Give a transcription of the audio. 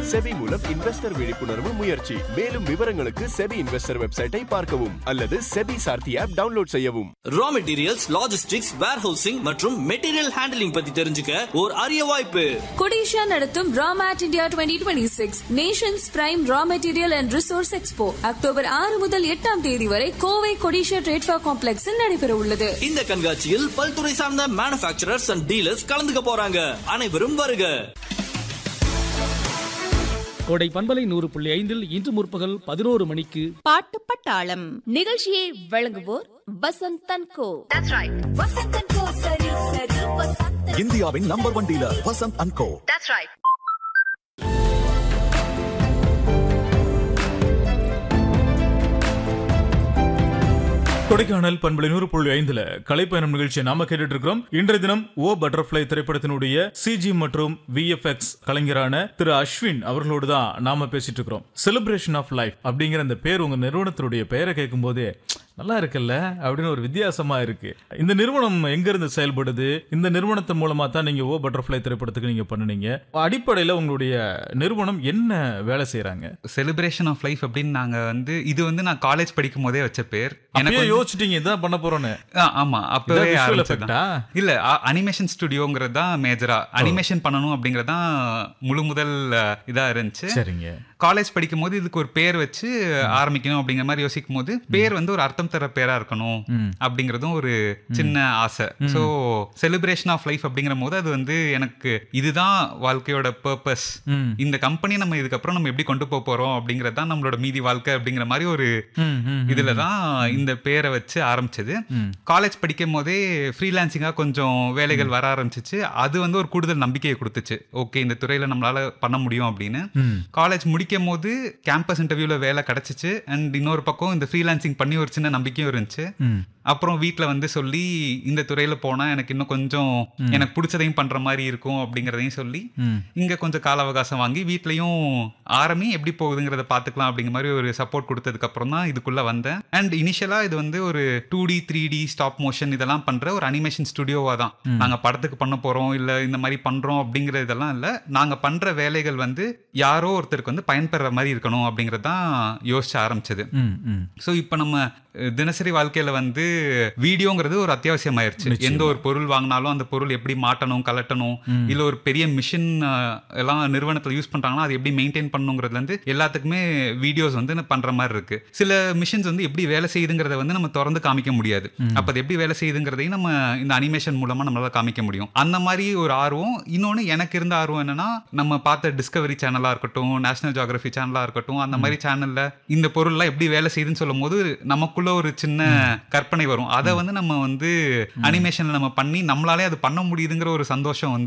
SEBI மூலம் investor விழிப்புணர்வு முயற்சி மேலும் விவரங்களுக்கு செபி இன்வெஸ்டர் வெப்சைட்டை பார்க்கவும் அல்லது செபி சார்த்தி ஆப் டவுன்லோட் செய்யவும் ரா மெட்டீரியல்ஸ் லாஜிஸ்டிக்ஸ் வேர்ஹவுசிங் மற்றும் மெட்டீரியல் ஹேண்டலிங் பத்தி தெரிஞ்சுக்க ஒரு அரிய வாய்ப்பு கொடிஷா நடத்தும் ராமேட் India twenty twenty six nations prime raw material and resource expo October ஆறு முதல் எட்டாம் தேதி வரை கோவை கொடிஷா ட்ரேட்ஃபா காம்ப்ளெக்ஸில் நடைபெற உள்ளது இந்த கண்காட்சியில் பல்துறை சார்ந்த மேனுபேக்சரர்ஸ் அண்ட் டீலர்ஸ் கலந்துக்க போறாங்க அனைவரும் வருக கோடை பண்பலை நூறு புள்ளி ஐந்தில் இன்று முற்பகல் பதினோரு மணிக்கு பாட்டு பட்டாளம் நிகழ்ச்சியை வழங்குவோர் வசந்த் தன்கோ இந்தியாவின் number one dealer Vasanth and co கொடைக்கானல் பண்பலை நூறு புள்ளி ஐந்துல கலைப்பயணம் நிகழ்ச்சியை நாம கேட்டுட்டு இருக்கிறோம் இன்றைய தினம் ஓ பட்டர்ஃபிளை திரைப்படத்தினுடைய சிஜி மற்றும் விஎஃப்எக்ஸ் கலைஞரான திரு அஸ்வின் அவர்களோடு தான் நாம பேசிட்டு இருக்கிறோம் செலிப்ரேஷன் ஆஃப் லைஃப் அப்படிங்கிற அந்த பேர் உங்க நிறுவனத்தினுடைய பெயரை கேட்கும் போதே நல்லா இருக்குல்ல அப்படின்னு ஒரு வித்தியாசமா இருக்கு இந்த நிறுவனம் எங்க இருந்து செயல்படுது இந்த நிறுவனத்தின் மூலமா தான் நீங்க ஓ பட்டர்ஃபிளை திரைப்படத்துக்கு நீங்க பண்ணுனீங்க அடிப்படையில உங்களுடைய நிறுவனம் என்ன வேலை செய்யறாங்க செலிப்ரேஷன் ஆஃப் லைஃப் அப்படின்னு நாங்க வந்து இது வந்து நான் காலேஜ் படிக்கும் போதே வச்ச பேர் அப்பயே வந்து- யோசிச்சிட்டீங்க இதான் பண்ண போறோன்னு ஆ, ஆமா அப்பவே visual ஆரம்பிச்சதுதான். effect-ஆ? இல்ல அனிமேஷன் ஸ்டுடியோங்கிறது தான் மேஜரா அனிமேஷன் பண்ணணும் அப்படிங்கறது தான் முழு முதல் அ, இதா இருந்துச்சு சரிங்க காலேஜ் படிக்கும் போது இதுக்கு ஒரு பேர் வச்சு ஆரம்பிக்கணும் அப்படிங்கிற மாதிரி யோசிக்கும் போது பேர் வந்து ஒரு அர்த்தம் தர பேரா இருக்கணும் அப்படிங்கறதும் ஒரு சின்ன ஆசை ஸோ செலிப்ரேஷன் ஆஃப் லைஃப் அப்படிங்கிற போது அது வந்து எனக்கு இதுதான் வாழ்க்கையோட பர்பஸ் ம். இந்த கம்பெனி நம்ம இதுக்கப்புறம் நம்ம எப்படி கொண்டு போக போறோம் அப்படிங்கறது தான் நம்மளோட மீதி வாழ்க்கை அப்படிங்கிற மாதிரி ஒரு ம், ம், இதுல தான் இந்த பேரை வச்சு ஆரம்பிச்சது காலேஜ் படிக்கும் போதே ஃப்ரீலான்சிங்கா கொஞ்சம் வேலைகள் வர ஆரம்பிச்சிச்சு அது வந்து ஒரு கூடுதல் நம்பிக்கையை கொடுத்துச்சு ஓகே இந்த துறையில நம்மளால பண்ண முடியும் அப்படின்னு காலேஜ் முடிக்கும் போது கேம்பஸ் இன்டர்வியூல வேலை கிடைச்சிச்சு அண்ட் இன்னொரு பக்கம் இந்த ஃப்ரீலான்சிங் பண்ணி ஒரு சின்ன நம்பிக்கையும் இருந்துச்சு அப்புறம் வீட்ல வந்து சொல்லி இந்த துறையில போனா எனக்கு இன்னும் கொஞ்சம் எனக்கு பிடிச்சதையும் பண்ற மாதிரி இருக்கும் அப்படிங்கறதையும் சொல்லி இங்க கொஞ்சம் கால அவகாசம் வாங்கி வீட்லயும் ஆரம்பி எப்படி போகுதுங்கிறத பாத்துக்கலாம் அப்படிங்கிற மாதிரி ஒரு சப்போர்ட் கொடுத்ததுக்கு அப்புறம் தான் இதுக்குள்ள வந்தேன் அண்ட் இனிஷியலா இது வந்து ஒரு two D three D stop motion இதெல்லாம் பண்ற ஒரு அனிமேஷன் ஸ்டுடியோவா தான் நாங்க படத்துக்கு பண்ண போறோம் இல்ல இந்த மாதிரி பண்றோம் அப்படிங்கிற இதெல்லாம் இல்ல நாங்க பண்ற வேலைகள் வந்து யாரோ ஒருத்தருக்கு வந்து பயன்பெற மாதிரி இருக்கணும் அப்படிங்கறது தான் யோசிச்சு ஆரம்பிச்சது ம், ம். ஸோ இப்போ நம்ம அஹ், தினசரி வாழ்க்கையில வந்து வீடியோங்கிறது ஒரு அத்தியாவசியம் ஆயிருச்சு எந்த ஒரு பொருள் வாங்கினாலும் அந்த பொருள் எப்படி மாட்டணும் கலட்டணும் இல்ல ஒரு பெரிய மிஷின் எல்லாம் நிறுவனத்துல யூஸ் பண்றாங்கன்னா அது எப்படி மெயின்டைன் பண்ணணுங்கிறதுல இருந்து எல்லாத்துக்குமே வீடியோஸ் வந்து பண்ற மாதிரி இருக்கு சில மிஷின்ஸ் வந்து எப்படி வேலை செய்யுதுங்கிறத வந்து நம்ம திறந்து காமிக்க முடியாது அப்ப அது எப்படி வேலை செய்யுதுங்கிறதையும் நம்ம இந்த அனிமேஷன் மூலமா நம்மளால காமிக்க முடியும் அந்த மாதிரி ஒரு ஆர்வம் இன்னொன்னு எனக்கு இருந்த ஆர்வம் என்னன்னா நம்ம பார்த்த டிஸ்கவரி சேனலா இருக்கட்டும் நேஷனல் ஜியாகிரபி சேனலா இருக்கட்டும் அந்த மாதிரி சேனல்ல இந்த பொருள்லாம் எப்படி வேலை செய்யுதுன்னு சொல்லும் போது நமக்குள்ள ஒரு சின்ன கற்பனை வரும் அதை வந்து நம்ம வந்து அனிமேஷன்ல நம்ம பண்ணி நம்மளாலே அது பண்ண முடியுதுங்கிற ஒரு சந்தோஷம் வந்து